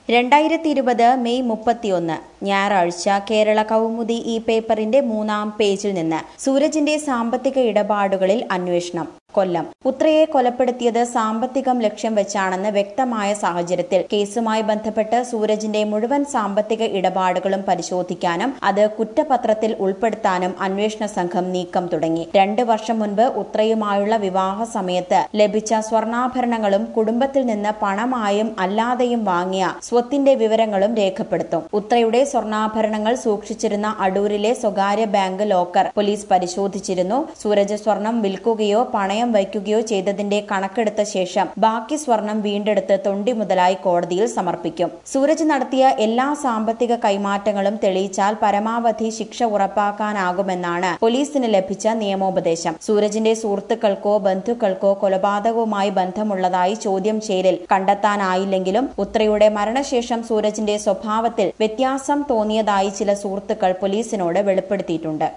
രണ്ടായിരത്തി ഇരുപത് മെയ് മുപ്പത്തിയൊന്ന് ഞായറാഴ്ച കേരള കൗമുദി ഈ പേപ്പറിന്റെ മൂന്നാം പേജിൽ നിന്ന് സൂരജിന്റെ സാമ്പത്തിക ഇടപാടുകളിൽ അന്വേഷണം കൊല്ലം പുത്രയെ കൊലപ്പെടുത്തിയത് സാമ്പത്തികം ലക്ഷ്യം വെച്ചാണെന്ന് വ്യക്തമായ സാഹചര്യത്തിൽ കേസുമായി ബന്ധപ്പെട്ട് സൂരജിന്റെ മുഴുവൻ സാമ്പത്തിക ഇടപാടുകളും പരിശോധിക്കാനും അത് കുറ്റപത്രത്തിൽ ഉൾപ്പെടുത്താനും അന്വേഷണ സംഘം നീക്കം തുടങ്ങി രണ്ട് വർഷം മുൻപ് ഉത്രയുമായുള്ള വിവാഹ സമയത്ത് ലഭിച്ച സ്വർണ്ണാഭരണങ്ങളും കുടുംബത്തിൽ നിന്ന് പണമായും അല്ലാതെയും വാങ്ങിയ സ്വത്തിന്റെ വിവരങ്ങളും രേഖപ്പെടുത്തും ഉത്രയുടെ സ്വർണ്ണാഭരണങ്ങൾ സൂക്ഷിച്ചിരുന്ന അടൂരിലെ സ്വകാര്യ ബാങ്ക് ലോക്കർ പോലീസ് പരിശോധിച്ചിരുന്നു സൂരജ് സ്വർണം വിൽക്കുകയോ പണയം വയ്ക്കുകയോ ചെയ്തതിന്റെ കണക്കെടുത്ത ശേഷം ബാക്കി സ്വർണം വീണ്ടെടുത്ത് തൊണ്ടി മുതലായി കോടതിയിൽ സമർപ്പിക്കും സൂരജ് നടത്തിയ എല്ലാ സാമ്പത്തിക കൈമാറ്റങ്ങളും തെളിയിച്ചാൽ പരമാവധി ശിക്ഷ ഉറപ്പാക്കാനാകുമെന്നാണ് പോലീസിന് ലഭിച്ച നിയമോപദേശം സൂരജിന്റെ സുഹൃത്തുക്കൾക്കോ ബന്ധുക്കൾക്കോ കൊലപാതകവുമായി ബന്ധമുള്ളതായി ചോദ്യം ചെയ്യലിൽ കണ്ടെത്താനായില്ലെങ്കിലും ഉത്രയുടെ മരണശേഷം സൂരജിന്റെ സ്വഭാവത്തിൽ വ്യത്യാസം തോന്നിയതായി ചില സുഹൃത്തുക്കൾ പോലീസിനോട് വെളിപ്പെടുത്തിയിട്ടുണ്ട്